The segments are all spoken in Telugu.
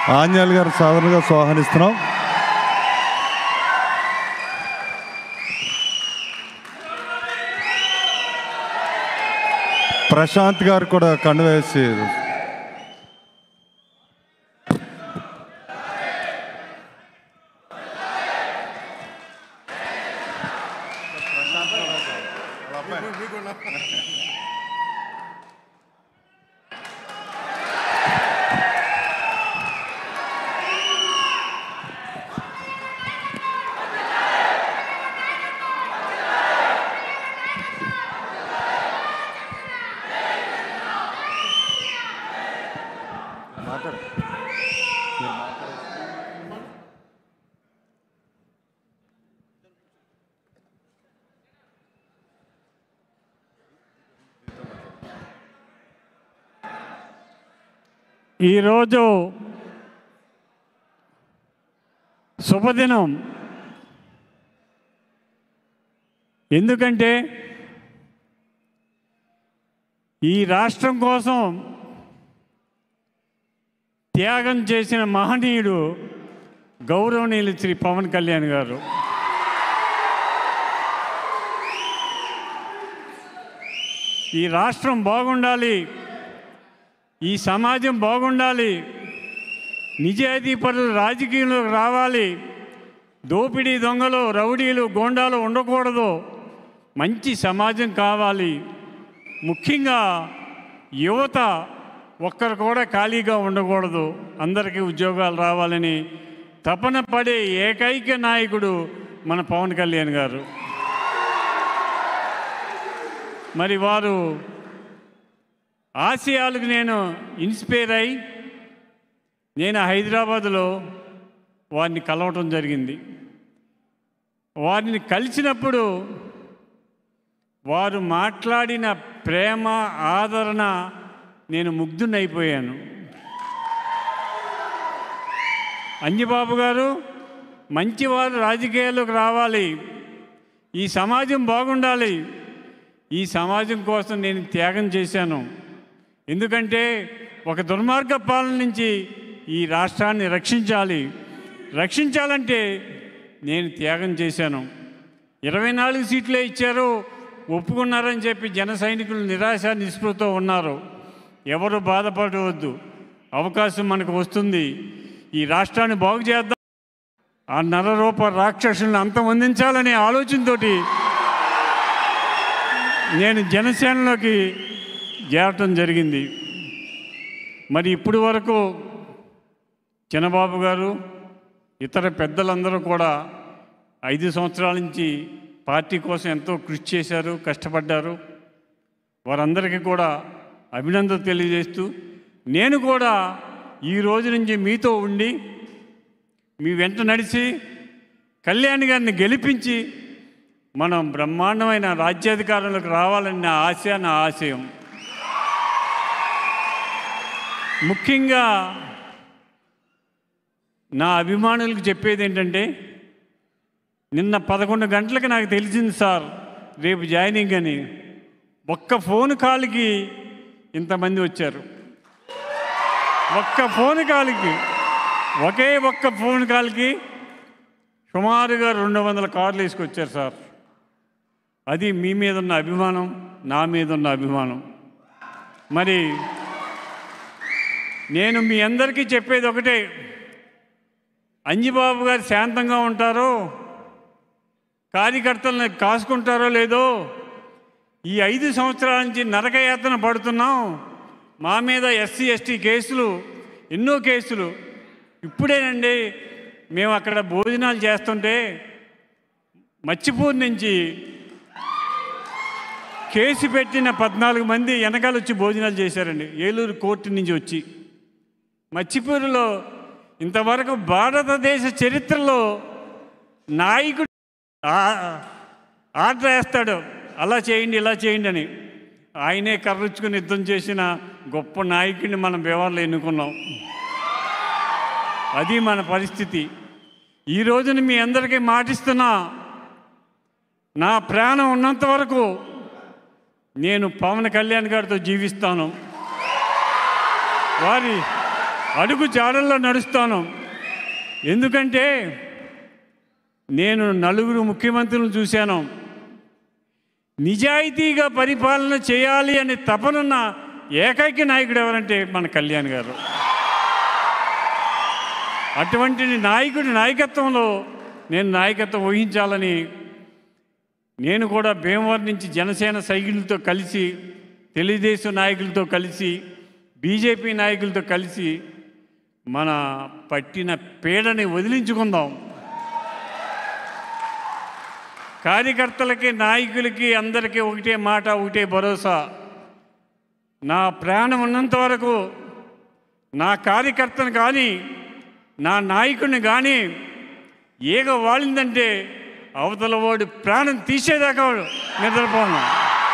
ఆంజనేయులు గారు సాధారణంగా స్వాహనిస్తున్నాం ప్రశాంత్ గారు కూడా కండు వేసి ఈరోజు శుభదినం ఎందుకంటే ఈ రాష్ట్రం కోసం త్యాగం చేసిన మహనీయుడు గౌరవనీయులు శ్రీ పవన్ కళ్యాణ్ గారు ఈ రాష్ట్రం బాగుండాలి ఈ సమాజం బాగుండాలి నిజాయితీ పరులు రాజకీయంలోకి రావాలి దోపిడీ దొంగలు రౌడీలు గోండాలు ఉండకూడదు మంచి సమాజం కావాలి ముఖ్యంగా యువత ఒక్కరు కూడా ఖాళీగా ఉండకూడదు అందరికీ ఉద్యోగాలు రావాలని తపన పడే ఏకైక నాయకుడు మన పవన్ కళ్యాణ్ గారు మరి వారు ఆశయాలకు నేను ఇన్స్పైర్ అయి నేను హైదరాబాదులో వారిని కలవటం జరిగింది వారిని కలిసినప్పుడు వారు మాట్లాడిన ప్రేమ ఆదరణ నేను ముగ్ధునైపోయాను అంజిబాబు గారు మంచివారు రాజకీయాల్లోకి రావాలి ఈ సమాజం బాగుండాలి ఈ సమాజం కోసం నేను త్యాగం చేశాను ఎందుకంటే ఒక దుర్మార్గ పాలన నుంచి ఈ రాష్ట్రాన్ని రక్షించాలి రక్షించాలంటే నేను త్యాగం చేశాను ఇరవై నాలుగు సీట్లే ఇచ్చారు ఒప్పుకున్నారని చెప్పి జన సైనికులు నిరాశ నిస్పృహతో ఉన్నారు ఎవరు బాధపడవద్దు అవకాశం మనకు వస్తుంది ఈ రాష్ట్రాన్ని బాగు చేద్దాం ఆ నరరూప రాక్షసులను అంతమొందించాలనే ఆలోచనతోటి నేను జనసేనలోకి చేరటం జరిగింది మరి ఇప్పుడు వరకు చిన్నబాబు గారు ఇతర పెద్దలందరూ కూడా ఐదు సంవత్సరాల నుంచి పార్టీ కోసం ఎంతో కృషి చేశారు కష్టపడ్డారు వారందరికీ కూడా అభినందన తెలియజేస్తూ నేను కూడా ఈ రోజు నుంచి మీతో ఉండి మీ వెంట నడిచి కళ్యాణ్ గారిని గెలిపించి మనం బ్రహ్మాండమైన రాజ్యాధికారంలోకి రావాలని నా ఆశ నా ఆశయం ముఖ్యంగా నా అభిమానులకు చెప్పేది ఏంటంటే నిన్న పదకొండు గంటలకు నాకు తెలిసింది సార్ రేపు జాయినింగ్ అని ఒక్క ఫోన్ కాల్కి ఇంతమంది వచ్చారు ఒక్క ఫోన్ కాల్కి ఒకే ఒక్క ఫోన్ కాల్కి సుమారుగా రెండు వందల కార్లు వేసుకొచ్చారు సార్ అది మీ మీద ఉన్న అభిమానం నా మీద ఉన్న అభిమానం మరి నేను మీ అందరికీ చెప్పేది ఒకటే అంజిబాబు గారు శాంతంగా ఉంటారో కార్యకర్తలను కాసుకుంటారో లేదో ఈ ఐదు సంవత్సరాల నుంచి నరకయాతన పడుతున్నాం మా మీద ఎస్సీ ఎస్టీ కేసులు ఎన్నో కేసులు ఇప్పుడేనండి మేము అక్కడ భోజనాలు చేస్తుంటే మచ్చిపూర్ నుంచి కేసు పెట్టిన పద్నాలుగు మంది వెనకాల వచ్చి భోజనాలు చేశారండి ఏలూరు కోర్టు నుంచి వచ్చి మచ్చిపూరులో ఇంతవరకు భారతదేశ చరిత్రలో నాయకుడు ఆ- ఆర్డర్ వేస్తాడు అలా చేయండి ఇలా చేయండి అని ఆయనే కర్రుచ్చుకుని యుద్ధం చేసిన గొప్ప నాయకుడిని మనం వ్యవహారంలో ఎన్నుకున్నాం అది మన పరిస్థితి ఈ రోజున మీ అందరికీ మాటిస్తున్నా నా ప్రాణం ఉన్నంత వరకు నేను పవన్ కళ్యాణ్ గారితో జీవిస్తాను వారి అడుగు జాడల్లో నడుస్తాను ఎందుకంటే నేను నలుగురు ముఖ్యమంత్రులను చూశాను నిజాయితీగా పరిపాలన చేయాలి అనే తపనున్న ఏకైక నాయకుడు ఎవరంటే మన కళ్యాణ్ గారు అటువంటి నాయకుడి నాయకత్వంలో నేను నాయకత్వం వహించాలని నేను కూడా భీమవరం నుంచి జనసేన సైకిళ్ళతో కలిసి తెలుగుదేశం నాయకులతో కలిసి బీజేపీ నాయకులతో కలిసి మన పట్టిన పీడని వదిలించుకుందాం కార్యకర్తలకి నాయకులకి అందరికీ ఒకటే మాట ఒకటే భరోసా నా ప్రాణం ఉన్నంత వరకు నా కార్యకర్తను కానీ నా నాయకుడిని కానీ ఈగ వాలిందంటే అవతల వాడు ప్రాణం తీసేదాకా వాడు నిద్రపోను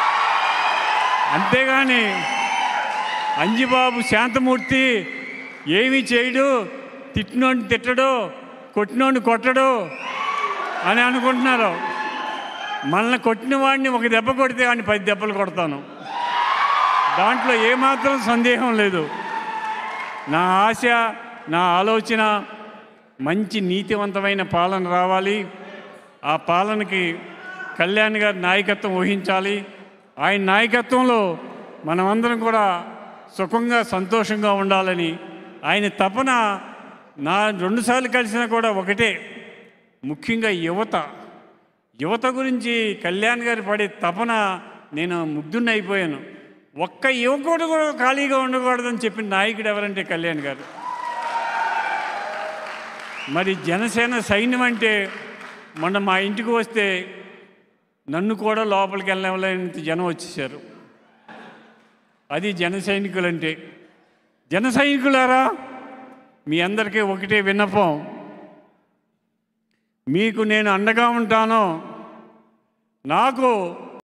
అంతేగాని అంజిబాబు శాంతమూర్తి ఏమీ చేయడు తిట్టినోడిని తిట్టడు కొట్టినోడిని కొట్టడు అని అనుకుంటున్నారు మనల్ని కొట్టిన వాడిని ఒక దెబ్బ కొడితే వాడిని పది దెబ్బలు కొడతాను దాంట్లో ఏమాత్రం సందేహం లేదు నా ఆశ నా ఆలోచన మంచి నీతివంతమైన పాలన రావాలి ఆ పాలనకి కళ్యాణ్ గారి నాయకత్వం వహించాలి ఆయన నాయకత్వంలో మనమందరం కూడా సుఖంగా సంతోషంగా ఉండాలని ఆయన తపన నా రెండుసార్లు కలిసినా కూడా ఒకటే ముఖ్యంగా యువత యువత గురించి కళ్యాణ్ గారు పడే తపన నేను ముగ్ధున్న అయిపోయాను ఒక్క యువకుడు కూడా ఖాళీగా ఉండకూడదని చెప్పిన నాయకుడు ఎవరంటే కళ్యాణ్ గారు మరి జనసేన సైన్యం అంటే మొన్న మా ఇంటికి వస్తే నన్ను కూడా లోపలికి వెళ్ళలేనంత జనం వచ్చేసారు అది జన సైనికులంటే జన సైనికులారా మీ అందరికీ ఒకటే విన్నపం మీకు నేను అండగా ఉంటాను నాకు